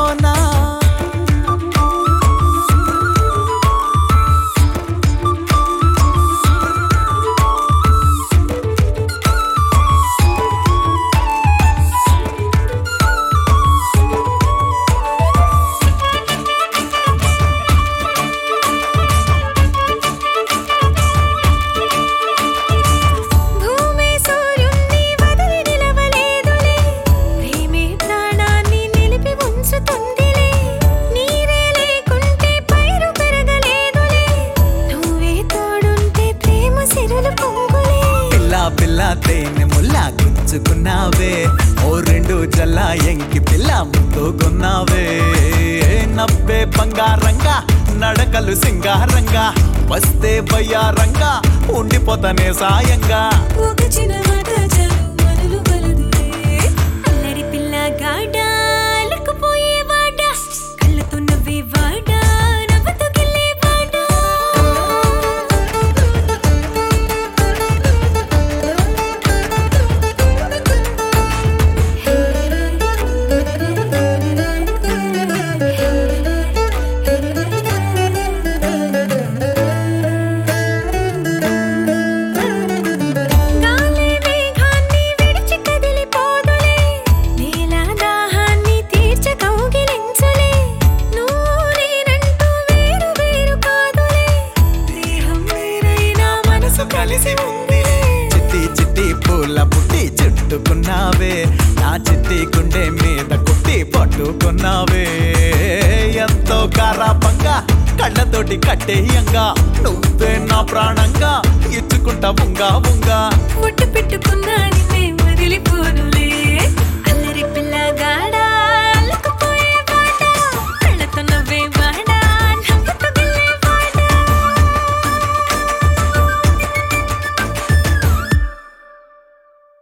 గుండెల్లోనా భూమి సూర్యుణ్ణి వదిలి నిలవలేదులే ప్రేమే ప్రాణాన్ని నిలిపి ఉంచుతుందిలే నీవే లేకుంటే పైరు పెరగలేదులే నువ్వే తోడుంటే ప్రేమ సిరులు పొంగులే పిల్ల పిల్ల తేనె ముల్ల గుచ్చుకున్నావే ఓ రెండు జల్ల ఎంకి పిల్ల ముద్దుకున్నావే నవ్వే బంగారంగా నడకలు సింగారంగా వస్తే బయ్యారంగా ఉండిపోతానే సాయంగా ఒక చిన్న మాట చాలు మనలు కలదులే అల్లరి పిల్ల గాడ అలకపోయే వాడ కళ్ళతో నవ్వే వాడ నవ్వుతూ గిల్లే వాడ గాలి మేఘాన్ని విడిచి కదిలిపోదులే నేల దాహాన్ని తీర్చ కౌగిలించులే నువ్వు నేనంటూ వేరు వేరు కాదులే దేహం వేరైనా మనసు కలిసి ఉందిలే చిట్టి చిట్టి పూల పుట్టి చుట్టుకున్నావే నా చిట్టి గుండె మీద కుట్టి పట్టుకున్నావే ఎంతో కారాపంగా కళ్ళతోటి కట్టేయంగా నువ్వే నా ప్రాణంగా ఇచ్చుకుంటా ఉంగా ఉంగా ఒట్టు పెట్టుకున్నా నిన్నే వదిలిపోనులే